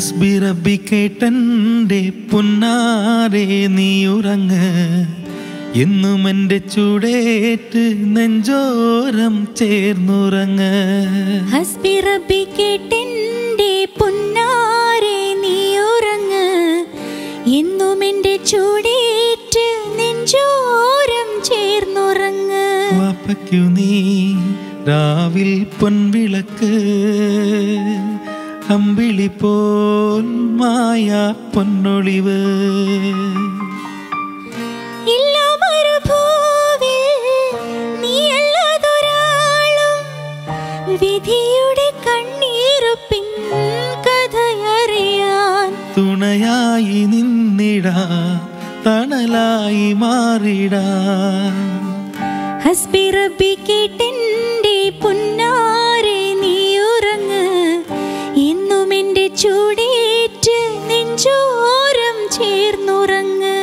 ഹസ്ബി റബ്ബി കേട്ടൻ്റെ പുന്നാരെ നീ ഉറങ്ങ് എന്നും എൻ്റെ ചൂടേറ്റ് നെഞ്ചോരം ചേർന്നുറങ്ങ് ഹസ്ബി റബ്ബി കേട്ടെന്റെ പൊന്നാരെ നീ ഉറങ്ങ് എന്നും എൻ്റെ ചൂടേറ്റ് നെഞ്ചോരം ചേർന്നുറങ്ങ് വാപ്പയ്ക്കു നീ രാവിൽ പൊൻവിളക്ക് അമ്പിളി പോൽ മായ പൊന്നൊളിവ് എല്ലാ മരുഭൂവിൽ നീയല്ലാതൊരാളും വിധിയുടെ കണ്ണീറുപ്പിൻ കഥയറിയാൻ തുണയായി നിന്നിടാ തണലായി മാറിടാ ഹസ്ബി റബ്ബി കേട്ടെന്റെ പൊന്നാരെ നീ ഉറങ്ങ് എന്നും എൻ്റെ ചൂടേറ്റ് നെഞ്ചോരം ചേർന്നുറങ്ങ്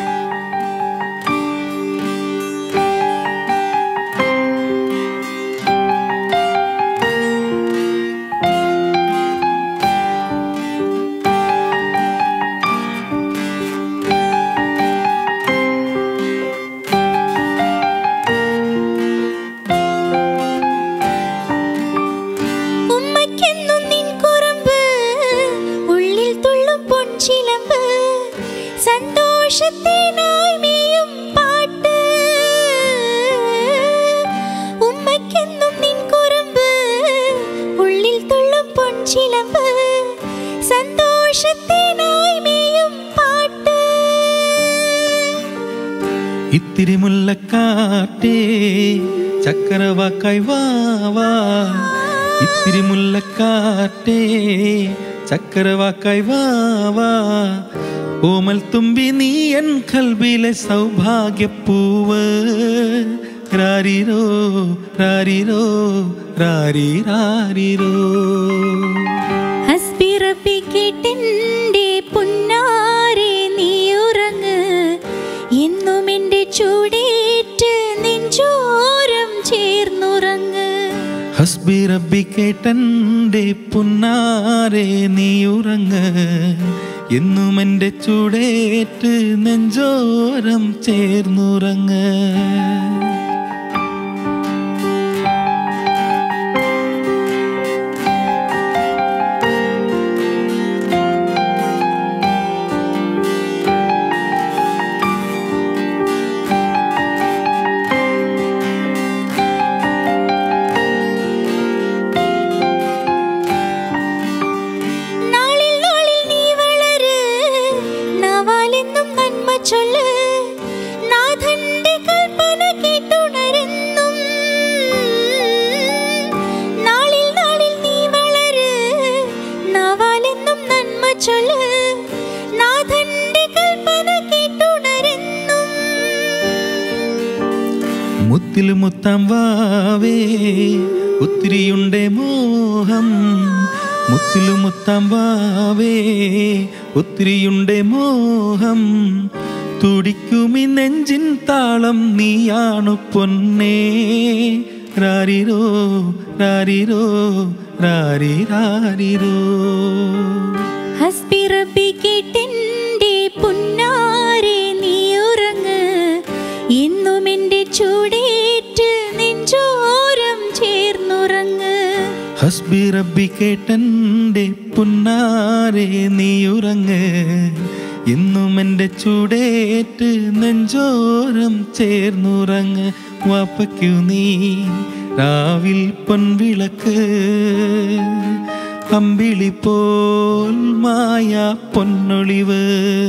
ഉമ്മയ്ക്കെന്നും നിൻ കുറുമ്പ് ഉള്ളിൽ തുള്ളും പൊൻചിലമ്പ് സന്തോഷത്തിനായി മേയും പാട്ട് ഉമ്മയ്ക്കെന്നും നിൻ കുറുമ്പ് ഉള്ളിൽ തുള്ളും പൊൻചിലമ്പ് സന്തോഷത്തിനായി മേയും പാട്ട് ഇത്തിരി മുല്ലക്കാറ്റേ ചക്കരവാക്കായി വാവാ ഇത്തിരി മുല്ലക്കാറ്റേ ചക്കരവാക്കായി വാവാ ഓമൽ തുമ്പി നീ എൻ കൽബിലെ സൗഭാഗ്യപ്പൂവ് രാരിരോ രാരിരോ രാരി രാരിരോ ഹസ്ബി റബ്ബി കേട്ടെന്റെ പൊന്നാരെ നീ ഉറങ്ങ് എന്നും എൻ്റെ ചൂടേറ്റ് നെഞ്ചോരം ചേർന്നുറങ്ങ് ഹസ്ബി റബ്ബി കേട്ടൻ്റെ പുന്നാരെ നീ ഉറങ്ങ് എന്നും എൻ്റെ ചൂടേറ്റ് നെഞ്ചോരം ചേർന്നുറങ്ങ് നാളിൽ നാളിൽ നീ വളര് നവാലെന്നും നന്മ ചൊല്ല് നാഥന്റെ കൽപ്പന കേട്ടുണരുന്നും നാളിൽ നാളിൽ നീ വളര് നവാലെന്നും നന്മ ചൊല്ല് നാഥന്റെ കൽപ്പന കേട്ടുണരുന്നും മുത്തിൽ മുത്താം വാവേ ഒത്തിരിയുണ്ടേ മോഹം മുത്തിൽ മുത്താം വാവേ ഒത്തിരിയുണ്ടേ മോഹം തുടിക്കുമി നെഞ്ചിൻ താളം നീയാണു പൊന്നേ രാരിരോ രാരിരോ രാരി രാരിരോ ഹസ്ബി റബ്ബി കേട്ടെന്റെ പൊന്നാരെ നീ ഉറങ്ങ് എന്നും എൻ്റെ ചൂടേറ്റ് നെഞ്ചോരം ചേർന്നുറങ്ങ് ഹസ്ബി റബ്ബി കേട്ടൻ്റെ പുന്നാരെ നീ ഉറങ്ങ് ഇന്നും എൻ്റെ ചൂടേറ്റ് നെഞ്ചോരം ചേർന്നുറങ്ങ് വാപ്പയ്ക്കു നീ രാവിൽ പൊൻവിളക്ക് അമ്പിളി പോൽ മായ പൊന്നൊളിവ്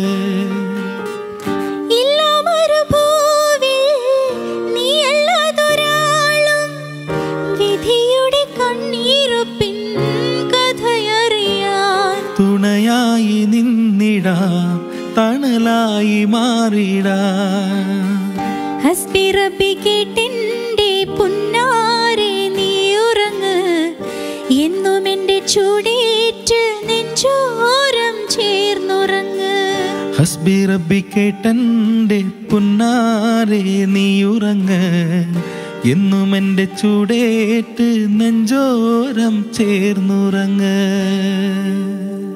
എല്ലാ മരുഭൂവിൽ നീയല്ലാതൊരാളും വിധിയുടെ കണ്ണീറുപ്പിൻ കഥയറിയാൻ തുണയായി നിന്നിടാം തണലായി മാറിടാം ഹസ്ബി റബ്ബി കേട്ടെന്റെ പൊന്നാരെ നീ ഉറങ്ങ് എന്നും എൻ്റെ ചൂടേറ്റ് നെഞ്ചോരം ചേർന്നുറങ്ങ് ഹസ്ബി റബ്ബി കേട്ടൻ്റെ പുന്നാരെ നീ ഉറങ്ങ് എന്നും എൻ്റെ ചൂടേറ്റ് നെഞ്ചോരം ചേർന്നുറങ്ങ്